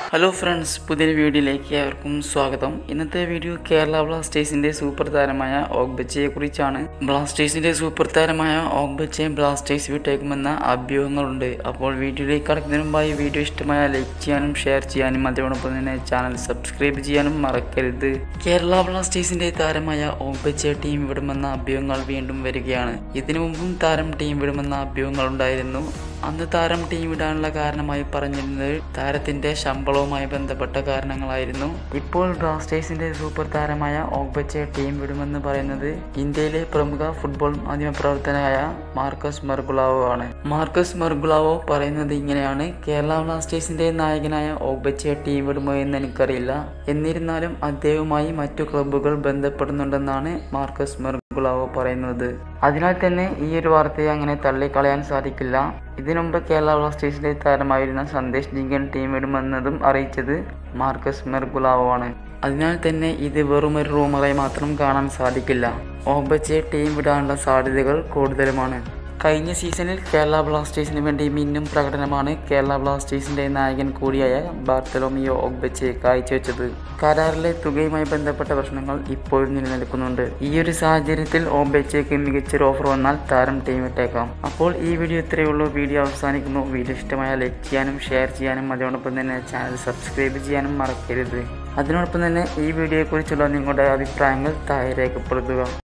hello friends പുതിയൊരു വീഡിയോയിലേക്ക് ഏവർക്കും സ്വാഗതം ഇന്നത്തെ വീഡിയോ കേരള ബ്ലാസ്റ്റേഴ്സിന്റെ സൂപ്പർ താരമായ ഓഗ്ബച്ചയെ കുറിച്ചാണ് ബ്ലാസ്റ്റേഴ്സിന്റെ സൂപ്പർ താരമായ ഓഗ്ബച്ചയെ ബ്ലാസ്റ്റേഴ്സ് വിട്ടേക്കുമെന്ന അഭ്യൂഹങ്ങളുണ്ട് അപ്പോൾ വീഡിയോയിലേക്ക് കടക്കുന്നതിന് മുമ്പായി വീഡിയോ ഇഷ്ടമായ ലൈക്ക് ചെയ്യാനും ഷെയർ ചെയ്യാനും അതോടൊപ്പം തന്നെ ചാനൽ സബ്സ്ക്രൈബ് ചെയ്യാനും മറക്കരുത് കേരള ബ്ലാസ്റ്റേഴ്സിന്റെ താരമായ ഓഗ്ബച്ചയെ ടീം വിടുമെന്ന അഭ്യൂഹങ്ങൾ വീണ്ടും വരികയാണ് ഇതിനു മുമ്പും താരം ടീം വിടുമെന്ന അഭ്യൂഹങ്ങൾ ഉണ്ടായിരുന്നു അന്ന് താരം ടീം വിടാനുള്ള കാരണമായി പറഞ്ഞിരുന്നത് താരത്തിന്റെ ശമ്പളവുമായി ബന്ധപ്പെട്ട കാരണങ്ങളായിരുന്നു ഇപ്പോൾ ബ്ലാസ്റ്റേഴ്സിന്റെ സൂപ്പർ താരമായ ഓഗ്ബച്ചെ ടീം വിടുമെന്ന് പറയുന്നത് ഇന്ത്യയിലെ പ്രമുഖ ഫുട്ബോൾ മാധ്യമ പ്രവർത്തകനായ മാർക്കസ് മെർഗുളാവോ ആണ് മാർക്കസ് മെർഗുളാവോ പറയുന്നത് ഇങ്ങനെയാണ് കേരള ബ്ലാസ്റ്റേഴ്സിന്റെ നായകനായ ഓഗ്ബച്ചെ ടീം വിടുമോ എന്ന് എനിക്കറിയില്ല എന്നിരുന്നാലും അദ്ദേഹവുമായി മറ്റു ക്ലബ്ബുകൾ ബന്ധപ്പെടുന്നുണ്ടെന്നാണ് മാർക്കസ് മെർഗുളാവോ പറയുന്നത് അതിനാൽ തന്നെ ഈ ഒരു വാർത്തയെ അങ്ങനെ തള്ളിക്കളയാൻ സാധിക്കില്ല ഇതിനുമുമ്പ് കേരള ബ്ലാസ്റ്റേഴ്സിന്റെ താരമായിരുന്ന സന്ദേശ് ജിങ്കൻ ടീം വിടുമെന്നതും അറിയിച്ചത് മാർക്കസ് മെർഗുലാവോ ആണ് അതിനാൽ തന്നെ ഇത് വെറുമൊരു റൂമറായി മാത്രം കാണാൻ സാധിക്കില്ല ഓബച്ചെ ടീം വിടാനുള്ള സാധ്യതകൾ കൂടുതലുമാണ് കഴിഞ്ഞ സീസണിൽ കേരള ബ്ലാസ്റ്റേഴ്സിന് വേണ്ടി മിന്നും പ്രകടനമാണ് കേരള ബ്ലാസ്റ്റേഴ്സിന്റെ നായകൻ കൂടിയായ ബാർത്തലോമിയോ ഒഗ്ബച്ചെ കാഴ്ചവെച്ചത് കരാറിലെ തുകയുമായി ബന്ധപ്പെട്ട പ്രശ്നങ്ങൾ ഇപ്പോഴും നിലനിൽക്കുന്നുണ്ട് ഈ ഒരു സാഹചര്യത്തിൽ ഓബച്ചയ്ക്ക് മികച്ചൊരു ഓഫർ വന്നാൽ താരം ടീം ഇട്ടേക്കാം അപ്പോൾ ഈ വീഡിയോ ഇത്രയേ ഉള്ളൂ വീഡിയോ അവസാനിക്കുന്നു വീഡിയോ ഇഷ്ടമായ ലൈക്ക് ചെയ്യാനും ഷെയർ ചെയ്യാനും അതോടൊപ്പം തന്നെ ചാനൽ സബ്സ്ക്രൈബ് ചെയ്യാനും മറക്കരുത് അതിനോടൊപ്പം തന്നെ ഈ വീഡിയോയെക്കുറിച്ചുള്ള നിങ്ങളുടെ അഭിപ്രായങ്ങൾ താഴെ രേഖപ്പെടുത്തുക